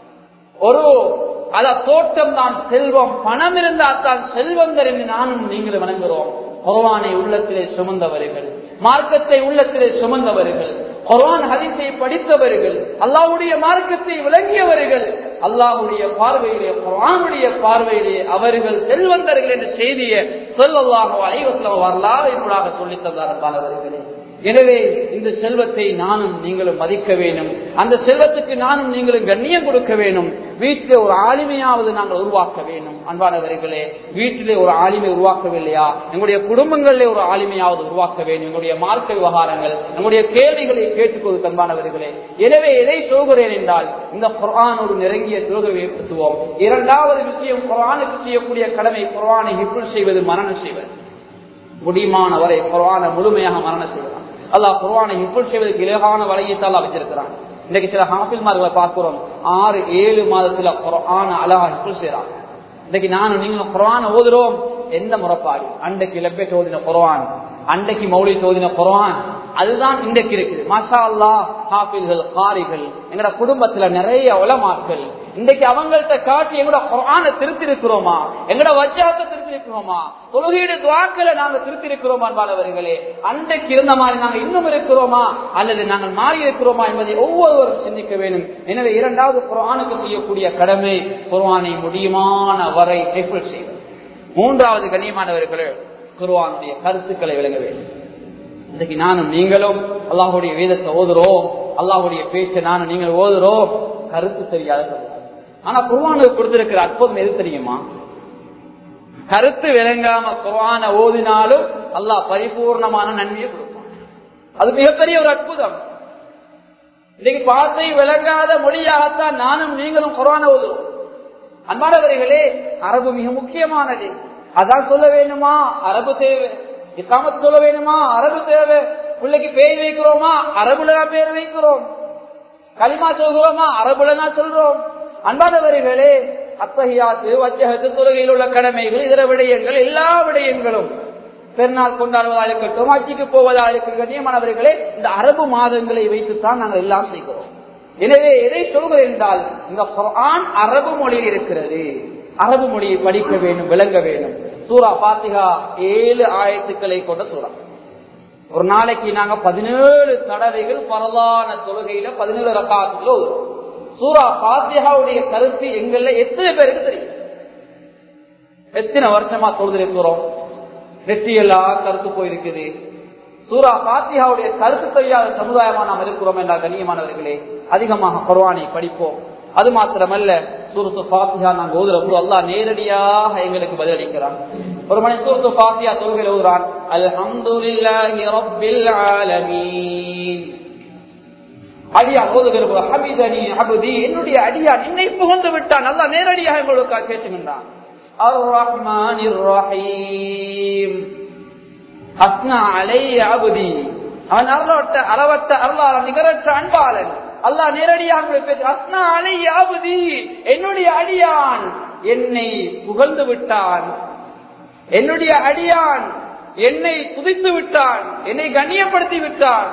ஒரு அத தோட்டம் தான் செல்வம் பணம் இருந்தால் தான் செல்வங்கள் என்று நானும் நீங்களும் வணங்குகிறோம் குரவானை உள்ளத்திலே சுமந்தவர்கள் மார்க்கத்தை உள்ளத்திலே சுமந்தவர்கள் குரான் ஹரிசை படித்தவர்கள் அல்லாவுடைய மார்க்கத்தை விளங்கியவர்கள் அல்லாஹுடைய பார்வையிலே குரானுடைய பார்வையிலே அவர்கள் செல்வந்தர்கள் என்ற செய்தியை சொல்லல்லாக அலைவசம் வரலாறு இப்படாக சொல்லித் தந்தார் பலவர்களே எனவே இந்த செல்வத்தை நானும் நீங்களும் மதிக்க வேண்டும் அந்த செல்வத்துக்கு நானும் நீங்களும் கண்ணியம் கொடுக்க வேண்டும் வீட்டிலே ஒரு ஆளுமையாவது நாங்கள் உருவாக்க வேண்டும் அன்பானவர்களே வீட்டிலே ஒரு ஆளுமை உருவாக்கவில்லையா எங்களுடைய குடும்பங்களிலே ஒரு ஆளுமையாவது உருவாக்க வேண்டும் எங்களுடைய மார்க்க விவகாரங்கள் நம்முடைய கேள்விகளை கேட்டுக்கொண்டு அன்பானவர்களே எனவே எதை சொல்கிறேன் என்றால் இந்த குரான் ஒரு நெருங்கிய சொல்கை ஏற்படுத்துவோம் இரண்டாவது விஷயம் குரானுக்கு செய்யக்கூடிய கடமை குரானை ஹிப்புல் செய்வது மரணம் செய்வது முடியுமானவரை குரானை முழுமையாக மரணம் செய்வதான் அல்லாஹ் குர்வானை ஹிப்புல் செய்வதற்கு இலகான வலையத்தால் அமைச்சிருக்கிறான் இன்னைக்கு சில ஹாஃபில்மார்களை பார்க்கிறோம் ஆறு ஏழு மாதத்துல குரான அழகா ஹிப்புல் செய்யறாங்க இன்னைக்கு நானும் நீங்களும் குரான் ஓதுறோம் எந்த முறைப்பாடு அன்றைக்கு லெப்பேட் ஓதின குரான் அன்றைக்கு மௌலி ஓதின குரான் அதுதான் இன்றைக்கு இருக்குது மாஷா அல்லா ஹாஃபில்கள் காரிகள் எங்கட குடும்பத்துல நிறைய உலமாக்கள் இன்றைக்கு அவங்கள்ட்ட காட்டி எங்கட குரான திருத்திருக்கிறோமா எங்கட வச்சாத்த திருத்திருக்கிறோமா தொழுகீடு துவாக்களை நாங்க திருத்திருக்கிறோமா என்பாளவர்களே அன்றைக்கு இருந்த மாதிரி நாங்க இன்னும் இருக்கிறோமா அல்லது நாங்கள் மாறி இருக்கிறோமா என்பதை ஒவ்வொருவரும் சிந்திக்க வேண்டும் எனவே இரண்டாவது குரானுக்கு செய்யக்கூடிய கடமை குர்ஆனை முடியுமான வரை ஹெஃபுல் செய்வது மூன்றாவது கண்ணியமானவர்களே குர்ஆனுடைய கருத்துக்களை விளங்க வேண்டும் இன்னைக்கு நானும் நீங்களும் அல்லாஹுடைய வேதத்தை ஓதுறோம் அல்லாஹுடைய பேச்சை நானும் நீங்கள் ஓதுறோம் கருத்து தெரியாத சொல்லுவோம் ஆனா குர்வானுக்கு கொடுத்திருக்கிற அற்புதம் எது தெரியுமா கருத்து விளங்காம குர்வான ஓதினாலும் அல்லாஹ் பரிபூர்ணமான நன்மையை கொடுப்பான் அது மிகப்பெரிய ஒரு அற்புதம் இன்னைக்கு பாசை விளங்காத மொழியாகத்தான் நானும் நீங்களும் குர்வான ஓதுவோம் அன்பானவர்களே அரபு மிக முக்கியமானது அதான் சொல்ல வேணுமா அரபு தேவை இக்காமத் சொல்ல வேணுமா அரபு தேவை பிள்ளைக்கு பேர் வைக்கிறோமா அரபுல தான் பேர் வைக்கிறோம் களிமா சொல்கிறோமா அரபுல தான் சொல்றோம் அன்பானவர்களே அத்தகையாத்து வச்சகத்து தொழுகையில் உள்ள கடமைகள் இதர விடயங்கள் எல்லா விடயங்களும் பெருநாள் கொண்டாடுவதா இருக்கட்டும் ஆட்சிக்கு போவதா இருக்கட்டும் கண்ணியமானவர்களே இந்த அரபு மாதங்களை வைத்துத்தான் நாங்கள் எல்லாம் செய்கிறோம் எனவே எதை சொல்கிறேன் என்றால் இந்த குர்ஆன் அரபு மொழியில் இருக்கிறது அரபு மொழியை படிக்க வேண்டும் விளங்க வேண்டும் சூரா பாத்திகா ஏழு ஆயத்துக்களை கொண்ட சூறா ஒரு நாளைக்கு நாங்க பதினேழு தடவைகள் பரவான தொழுகையில பதினேழு ரக்காத்துக்குள்ள ஓதுறோம் சூரா பாத்திகாவுடைய கருத்து எங்கள்ல எத்தனை பேருக்கு தெரியும் எத்தனை வருஷமா தொழுதிருக்கிறோம் நெற்றியெல்லாம் கருத்து போயிருக்குது சூரா பாத்தியாவுடைய கருத்து தெரியாத சமுதாயமா நாம் இருக்கிறோம் என்றால் கண்ணியமானவர்களே அதிகமாக குர்வானை படிப்போம் அது மாத்திரமல்ல சூரத்து பாத்தியா நாங்கள் ஓதுற போது அல்லா நேரடியாக எங்களுக்கு பதிலளிக்கிறான் ஒரு மணி சூரத்து பாத்தியா தொழுகையில் ஓதுறான் அல்ஹம்துலில்லாஹி ரப்பில் ஆலமீன் அடியான் ஓதுகிற போது ஹமிதனி அபுதி என்னுடைய அடியான் என்னை புகழ்ந்து விட்டான் நல்லா நேரடியாக எங்களுக்கு கேட்டுகின்றான் அர் ரஹ்மான் ரஹீம் அஸ்னா அலை அபுதி அவன் அருளோட்ட அளவற்ற அருளாள நிகரற்ற அன்பாளன் அல்லாஹ் நேரடியாக பேச அஸ்னா அலை அபுதி என்னுடைய அடியான் என்னை புகழ்ந்து விட்டான் என்னுடைய அடியான் என்னை துதித்து விட்டான் என்னை கண்ணியப்படுத்தி விட்டான்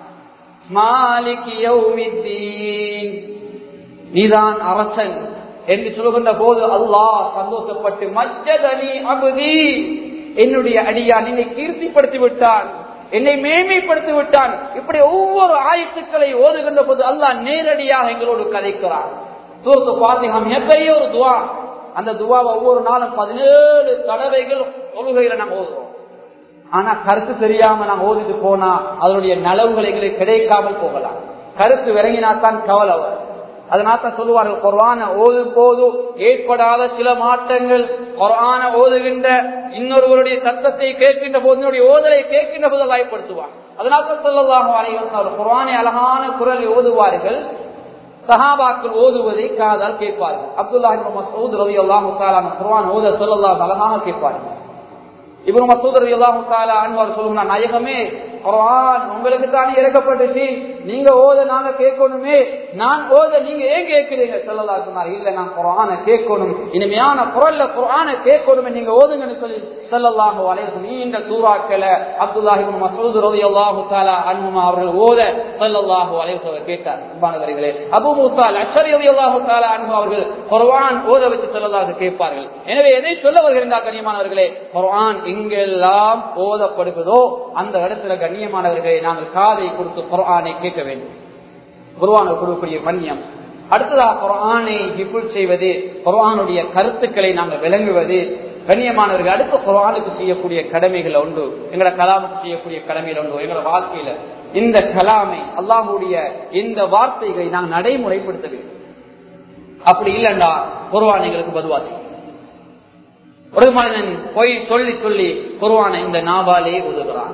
மாலிக் யௌமித்தீன் நீதான் அரசன் என்று சொல்கின்ற போது அல்லாஹ் சந்தோஷப்பட்டு மஜ்ஜதனி அபுதி என்னுடைய அடியான் என்னை கீர்த்திப்படுத்தி விட்டான் என்னை மேன்மைப்படுத்தி விட்டான் இப்படி ஒவ்வொரு ஆயத்துக்களை ஓதுகின்ற போது அல்லாஹ் நேரடியாக எங்களோடு கதைக்கிறான் சூரத்து பாத்திகம் மிகப்பெரிய ஒரு துவா அந்த துவாவை ஒவ்வொரு நாளும் பதினேழு தடவைகள் தொழுகையில நாங்க ஓதுவோம் ஆனா கருத்து தெரியாம நாங்க ஓதிட்டு போனா அதனுடைய நலவுகள் எங்களுக்கு கிடைக்காமல் போகலாம் கருத்து விளங்கினாத்தான் கவலை வரும் அதனால தான் சொல்லுவார்கள் குர்ஆன ஓதும் போது ஏற்படாத சில மாற்றங்கள் குர்ஆன ஓதுகின்ற இன்னொருவருடைய சத்தத்தை கேட்கின்ற போது என்னுடைய ஓதலை கேட்கின்ற போது அல்லாஹ் ஏற்படுத்துவார் அதனால தான் சொல்லலாம் அலைவசம் குர்ஆனை அழகான குரல் ஓதுவார்கள் சஹாபாக்கள் ஓதுவதை காதால் கேட்பார்கள் அப்துல்லா மசூத் ரவி அல்லாஹு குர்ஆன் ஓத சொல்லலாம் அழகாக கேட்பார்கள் இவரு மசூத் ரவி அல்லாஹு அன்வார் சொல்லுங்க நாயகமே குர்ஆன் உங்களுக்கு தானே இறக்கப்பட்டுச்சு நீங்க ஓத நாங்க கேட்கணுமே நான் ஓத நீங்க ஏன் கேட்கிறீங்க சொல்லலா சொன்னார் இல்ல நான் குர்ஆனை கேட்கணும் இனிமையான குரல்ல குர்ஆனை கேட்கணுமே நீங்க ஓதுங்கன்னு சொல்லி சொல்லல்லாஹு அலைஹி நீண்ட சூறாக்களை அப்துல்லாஹி இப்னு மஸ்ஊத் ரலியல்லாஹு தஆலா அன்ஹுமா அவர்கள் ஓத ஸல்லல்லாஹு அலைஹி வஸல்லம் கேட்டார் அன்பானவர்களே அபூ மூஸா அல்-அஷ்அரி ரலியல்லாஹு தஆலா அன்ஹு அவர்கள் குர்ஆன் ஓத வச்சு ஸல்லல்லாஹு கேட்பார்கள் எனவே எதை சொல்ல வருகிறார் கண்ணியமானவர்களே குர்ஆன் எங்கெல்லாம் ஓதப்படுகிறதோ அந்த இடத்துல கண்ணியமானவர்களை நாங்கள் காதை கொடுத்து குர்ஆனை கேட்க வேண்டும் குர்ஆனை கொடுக்கக்கூடிய மன்னியம் அடுத்ததாக குர்ஆனை ஹிபுல் செய்வது குர்ஆனுடைய கருத்துக்களை நாங்கள் விளங்குவது கண்ணியமானவர்கள் அடுத்த குரானுக்கு செய்யக்கூடிய கடமைகள் உண்டு எங்களோட கலாமுக்கு செய்யக்கூடிய கடமைகள் உண்டு எங்களோட வாழ்க்கையில இந்த கலாமை அல்லாஹுடைய இந்த வார்த்தைகளை நாங்கள் நடைமுறைப்படுத்த வேண்டும் அப்படி இல்லைண்டா குர்ஆன் எங்களுக்கு பதுவாசி ஒரு மனிதன் பொய் சொல்லி சொல்லி குர்ஆனை இந்த நாவாலே உதுகிறான்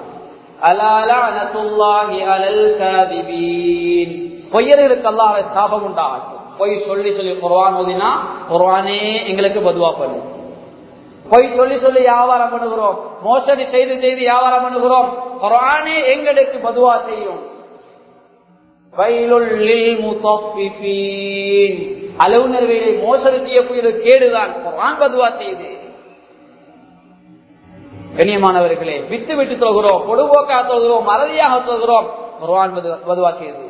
பொய்யர்களுக்கு அல்லாஹ் சாபம் உண்டாகட்டும் பொய் சொல்லி சொல்லி குர்ஆன் ஓதினா குர்ஆனே எங்களுக்கு பதுவா பண்ணும் பொய் சொல்லி சொல்லி வியாபாரம் பண்ணுகிறோம் மோசடி செய்து செய்து வியாபாரம் பண்ணுகிறோம் குரானே எங்களுக்கு பதுவா செய்யும் அளவு நிறுவையை மோசடி செய்யக்கூடிய கேடுதான் குரான் பதுவா செய்து கண்ணியமானவர்களே விட்டு விட்டு தொகுகிறோம் பொடுபோக்கா தொகுகிறோம் மறதியாக தொகுகிறோம் குரான் பதுவா செய்து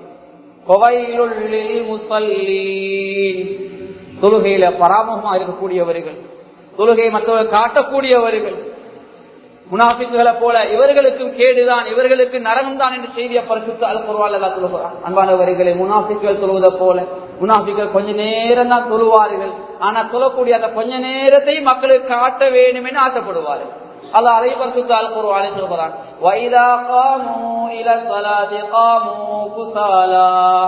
தொழுகையில பராமுகமா இருக்கக்கூடியவர்கள் தொழுகை மற்றவர்கள் காட்டக்கூடியவர்கள் முனாபிக்குகளை போல இவர்களுக்கும் கேடுதான் இவர்களுக்கு நரகம் தான் என்று செய்திய பரிசுத்து அது பொருவாள் சொல்லுகிறான் அன்பானவர்களை முனாபிக்குகள் தொழுவதை போல முனாபிக்கள் கொஞ்ச நேரம் தான் தொழுவார்கள் ஆனா சொல்லக்கூடிய அந்த கொஞ்ச நேரத்தை மக்களுக்கு காட்ட வேண்டும் என்று ஆசைப்படுவார்கள் அல்ல அதை பரிசுத்த அல் குர்ஆனை சொல்கிறான் வைதா காமு இல ஸலாத்தி காமு குசாலா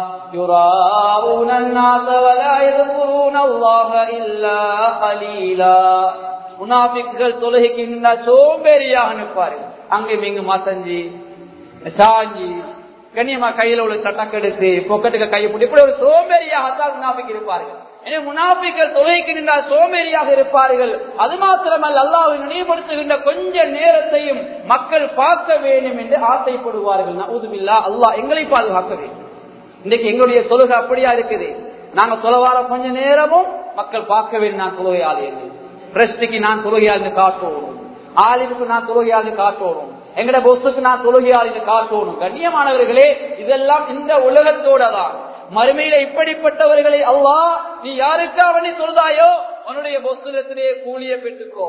யுராவுன الناس ولا يذكرون الله الا قليلا முனாபிக்குகள் தொழுகைக்கு நின்றா சோம்பேறியாக நிற்பார்கள் அங்கே இங்கு மசஞ்சி சாஞ்சி கண்ணியமா கையில உள்ள சட்டக்கெடுத்து பொக்கெட்டுக்கு கையை போட்டு இப்படி ஒரு சோம்பேறியாகத்தான் முனாபிக்கு இருப்பார்கள் எனவே முனாபிக்கள் தொலைக்கு நின்றால் சோம்பேறியாக இருப்பார்கள் அது மாத்திரமல்ல அல்லாவை நினைவுபடுத்துகின்ற கொஞ்ச நேரத்தையும் மக்கள் பார்க்க வேண்டும் என்று ஆசைப்படுவார்கள் நவுதுமில்லா அல்லாஹ் எங்களை பாதுகாக்க வேண்டும் இன்னைக்கு எங்களுடைய தொழுகை அப்படியா இருக்குது நாங்க தொலைவார கொஞ்ச நேரமும் மக்கள் பார்க்க வேண்டும் நான் தொழுகையாளர்கள் பிரஸ்டிக்கு நான் தொழுகையாளு காட்டணும் ஆலிமுக்கு நான் தொழுகையாளு காட்டணும் எங்கட பொசுக்கு நான் தொழுகையாளு காட்டணும் கண்ணியமானவர்களே இதெல்லாம் இந்த உலகத்தோட தான் மறுமையில இப்படிப்பட்டவர்களை அல்லா நீ யாருக்கா நீ சொல்தாயோ உன்னுடைய பொசுலத்திலே கூலிய பெற்றுக்கோ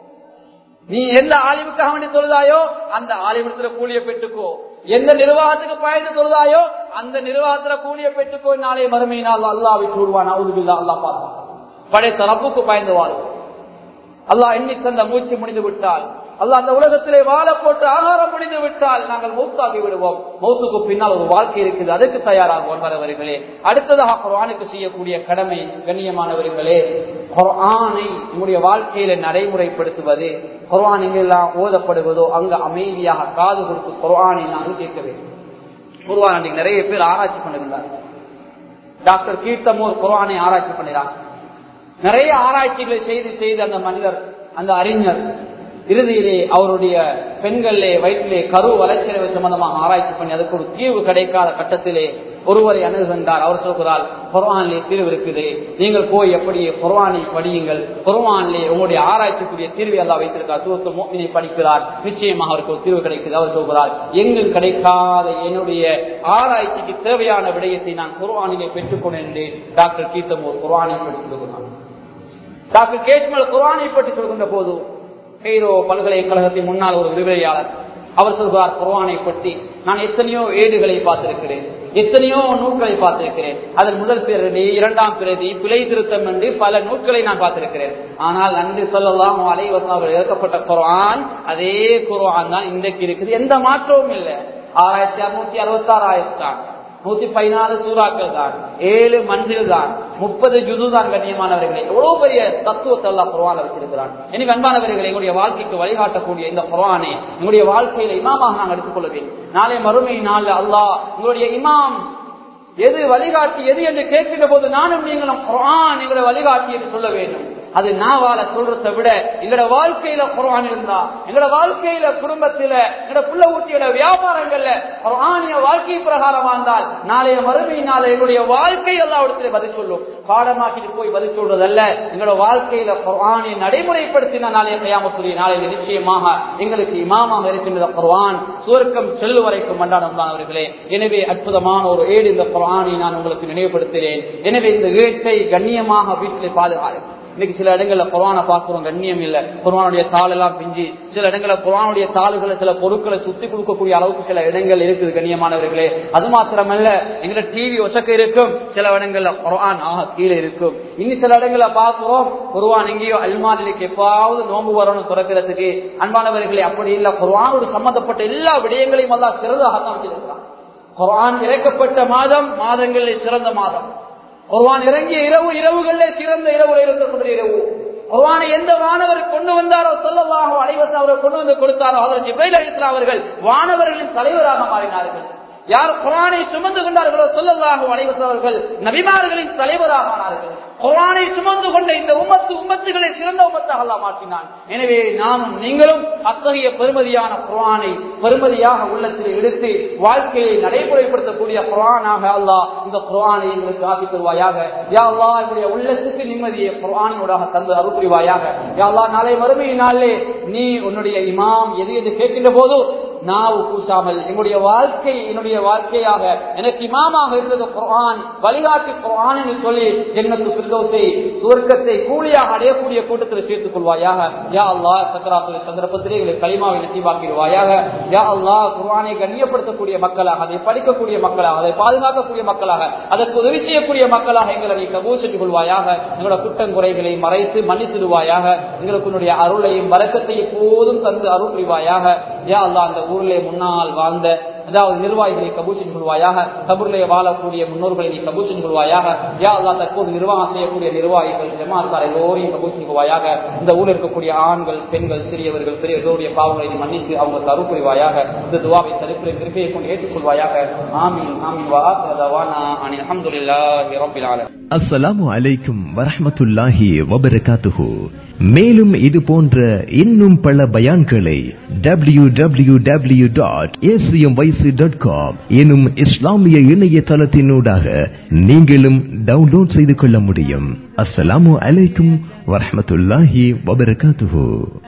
நீ எந்த ஆலிமுக்காக வேண்டி தொழுதாயோ அந்த ஆலிமத்துல கூலிய பெற்றுக்கோ எந்த நிர்வாகத்துக்கு பயந்து தொழுதாயோ அந்த நிர்வாகத்துல கூலிய பெற்றுக்கோ நாளை மறுமையினால் அல்லா விட்டு விடுவான் அவுதுபில்லா அல்லா பார்த்தா படைத்த ரப்புக்கு பயந்து வாழ்வோம் அல்லாஹ் எண்ணி தந்த மூச்சு முடிந்து விட்டால் அல்ல அந்த உலகத்திலே வாழ போட்டு ஆகாரம் முடிந்து விட்டால் நாங்கள் மௌத்தாகி விடுவோம் மௌத்துக்கு பின்னால் ஒரு வாழ்க்கை இருக்குது அதற்கு தயாராகுவோம் வரவர்களே அடுத்ததாக குரானுக்கு செய்யக்கூடிய கடமை கண்ணியமானவர்களே குரானை நம்முடைய வாழ்க்கையில நடைமுறைப்படுத்துவது குரான் எங்கெல்லாம் ஓதப்படுவதோ அங்கு அமைதியாக காது கொடுத்து குரானை நாங்கள் கேட்க வேண்டும் குர்வான் அன்றைக்கு நிறைய பேர் ஆராய்ச்சி பண்ணுகிறார் டாக்டர் கீர்த்தமூர் குர்வானை ஆராய்ச்சி பண்ணுகிறார் நிறைய ஆராய்ச்சிகளை செய்து செய்து அந்த மனிதர் அந்த அறிஞர் இறுதியிலே அவருடைய பெண்களிலே வயிற்றிலே கரு வளர்ச்சியவை சம்பந்தமாக ஆராய்ச்சி பண்ணி அதுக்கு ஒரு தீர்வு கிடைக்காத கட்டத்திலே ஒருவரை அணுகுகின்றார் அவர் சொல்கிறார் குர்வானிலே தீர்வு இருக்குது நீங்கள் போய் எப்படி குர்வானை படியுங்கள் குர்வானிலே உங்களுடைய ஆராய்ச்சிக்குரிய தீர்வை எல்லாம் வைத்திருக்கார் சூரத்து மோமினை படிக்கிறார் நிச்சயமாக அவருக்கு ஒரு தீர்வு கிடைக்குது அவர் சொல்கிறார் எங்கும் கிடைக்காத என்னுடைய ஆராய்ச்சிக்கு தேவையான விடயத்தை நான் குர்வானிலே பெற்றுக்கொண்டேன் என்று டாக்டர் கீர்த்தமூர் குர்வானை படித்திருக்கிறார் டாக்டர் கேஷ்மல் குர்வானை பற்றி சொல்கின்ற போது கெய்ரோ பல்கலைக்கழகத்தின் முன்னாள் ஒரு விரிவுரையாளர் அவர் சொல்கிறார் குர்வானை பற்றி நான் எத்தனையோ ஏடுகளை பார்த்திருக்கிறேன் எத்தனையோ நூல்களை பார்த்திருக்கிறேன் அதன் முதல் பிரதி இரண்டாம் பிரதி பிழை திருத்தம் என்று பல நூல்களை நான் பார்த்திருக்கிறேன் ஆனால் அன்று சொல்லலாம் அலைவசம் அவர் இறக்கப்பட்ட குர்ஆன் அதே குர்ஆன் தான் இன்றைக்கு இருக்குது எந்த மாற்றமும் இல்லை ஆறாயிரத்தி அறுநூத்தி அறுபத்தி ஆறாயிரத்தி தான் நூத்தி பதினாலு சூறாக்கள் தான் ஏழு மஞ்சில் தான் முப்பது ஜுது தான் கண்ணியமானவர்களே எவ்வளவு பெரிய தத்துவத்தை எல்லாம் குர்ஆன்ல வச்சிருக்கிறான் எனக்கு அன்பானவர்களே எங்களுடைய வாழ்க்கைக்கு வழிகாட்டக்கூடிய இந்த குர்ஆனை எங்களுடைய வாழ்க்கையில இமாமாக நாங்கள் எடுத்துக்கொள்ள வேண்டும் நாளை மறுமை நாள் அல்லாஹ் எங்களுடைய இமாம் எது வழிகாட்டி எது என்று கேட்கின்ற போது நானும் நீங்களும் குர்ஆன் எங்களை வழிகாட்டி என்று சொல்ல வேண்டும் அது நாவால சொல்றதை விட எங்களோட வாழ்க்கையில குர்ஆன் இருந்தா எங்களோட வாழ்க்கையில குடும்பத்தில எங்களோட புள்ள ஊட்டியோட வியாபாரங்கள்ல குர்ஆனிய வாழ்க்கை பிரகாரம் வாழ்ந்தால் நாளைய மறுமை நாள எங்களுடைய வாழ்க்கை எல்லா இடத்துல பதில் சொல்லும் பாடமாக்கிட்டு போய் பதில் சொல்றதல்ல எங்களோட வாழ்க்கையில குர்ஆனை நடைமுறைப்படுத்தின நாளைய கையாமத்துடைய நாளையில் நிச்சயமாக எங்களுக்கு இமாமாக இருக்கின்ற குர்ஆன் சுவர்க்கம் செல்லு வரைக்கும் மண்டானவர்களே எனவே அற்புதமான ஒரு ஏடு இந்த குர்ஆனை நான் உங்களுக்கு நினைவுபடுத்துகிறேன் எனவே இந்த ஏட்டை கண்ணியமாக வீட்டிலே பாதுகாக்கும் இன்னைக்கு சில இடங்கள்ல குரானை பார்க்கிறோம் கண்ணியம் இல்ல குரானுடைய தாள் எல்லாம் பிஞ்சு சில இடங்கள்ல குரானுடைய தாளுகளை சில பொருட்களை சுத்தி கொடுக்கக்கூடிய அளவுக்கு சில இடங்கள் இருக்குது கண்ணியமானவர்களே அது மாத்திரமல்ல எங்க டிவி ஒசக்க இருக்கும் சில இடங்கள்ல குரான் ஆக கீழே இருக்கும் இன்னும் சில இடங்கள்ல பார்க்கிறோம் குருவான் எங்கேயோ அல்மாரிலுக்கு எப்பாவது நோம்பு வரணும் துறக்கிறதுக்கு அன்பானவர்களே அப்படி இல்ல குர்ஆனோடு சம்பந்தப்பட்ட எல்லா விடயங்களையும் எல்லாம் சிறந்தாகத்தான் வச்சிருக்கிறான் குர்ஆன் இறக்கப்பட்ட மாதம் மாதங்களில் சிறந்த மாதம் குர்ஆன் இறங்கிய இரவு இரவுகளில் சிறந்த இரவு இருக்கக்கூடிய இரவு குர்ஆனை எந்த வானவர் கொண்டு வந்தாரோ சொல்லவாக அனைவசம் அவர்கள் கொண்டு வந்து கொடுத்தாரோ அதற்கு ஜிப்ரைல் அலிஸ்லாம் அவர்கள் வானவர்களின் தலைவராக மாறினார்கள் யார் குரானை சுமந்து கொண்டார்களோ சொல்லல்லாக அனைவசம் அவர்கள் நபிமார்களின் தலைவராக ஆனார்கள் குரானை சுமந்து கொண்ட இந்த உம்மத்து உம்மத்துகளை சிறந்த உம்மத்தாக அல்லாஹ் மாற்றினான் எனவே நானும் நீங்களும் அத்தகைய பெருமதியான குரானை பெருமதியாக உள்ளத்தில் எடுத்து வாழ்க்கையை நடைமுறைப்படுத்தக்கூடிய குரானாக அல்லாஹ் இந்த குரானை எங்களுக்கு ஆக்கி தருவாயாக யா அல்லாஹ் என்னுடைய உள்ளத்துக்கு நிம்மதியை குரானோடாக தந்து அருள் புரிவாயாக யா அல்லாஹ் நாளை மறுமையினாலே நீ உன்னுடைய இமாம் எது எது கேட்கின்ற போது நாவு கூசாமல் என்னுடைய வாழ்க்கை என்னுடைய வாழ்க்கையாக எனக்கு இமாமாக இருந்தது குர்ஆன் வழிகாட்டி குர்ஆன் என்று சொல்லி ஜென்னத்து பிரிதோசை சுவர்க்கத்தை கூலியாக அடையக்கூடிய கூட்டத்தில் சேர்த்துக் கொள்வாயாக யா அல்லாஹ் சக்கராத்துடைய சந்தர்ப்பத்திலே எங்களை களிமாவை நசீபாக்கிடுவாயாக யா அல்லாஹ் குர்ஆனை கண்ணியப்படுத்தக்கூடிய மக்களாக அதை படிக்கக்கூடிய மக்களாக அதை பாதுகாக்கக்கூடிய மக்களாக அதற்கு உதவி செய்யக்கூடிய மக்களாக எங்களை நீ கபூல் செஞ்சு கொள்வாயாக எங்களோட குற்றங்குறைகளை மறைத்து மன்னித்திடுவாயாக எங்களுக்கு உன்னுடைய அருளையும் வரக்கத்தையும் போதும் தந்து அருள் புரிவாயாக யா அல்லாஹ் அந்த ஊரிலே முன்னால் வாழ்ந்த அதாவது நிர்வாகிகளை கபூஷன் கொள்வாயாக கபூரிலே வாழக்கூடிய முன்னோர்களை நீ கபூஷன் கொள்வாயாக யா அல்லா தற்போது நிர்வாகம் செய்யக்கூடிய நிர்வாகிகள் ஜமாத்தார் எல்லோரையும் கபூஷன் கொள்வாயாக இந்த ஊரில் இருக்கக்கூடிய ஆண்கள் பெண்கள் சிறியவர்கள் பெரியவர்களுடைய பாவங்களை நீ மன்னித்து அவங்க தரு புரிவாயாக இந்த துவாவை தடுப்பிலை திருப்பியை கொண்டு ஏற்றுக்கொள்வாயாக ஆமீன் ஆமீன் வா தவானா அனி அல்ஹம்துலில்லாஹி ரப்பில் ஆலமீன் அஸ்ஸலாமு அலைக்கும் வரஹ்மத்துல்லாஹி வபரகாத்துஹு மேலும் இது போன்ற இன்னும் பல பயான்களை W W W dot dot com எனும் இஸ்லாமிய இணையதளத்தினூடாக நீங்களும் டவுன்லோட் செய்து கொள்ள முடியும் அஸ்ஸலாமு அலைக்கும் வரஹ்மத்துல்லாஹி வபரகாத்துஹு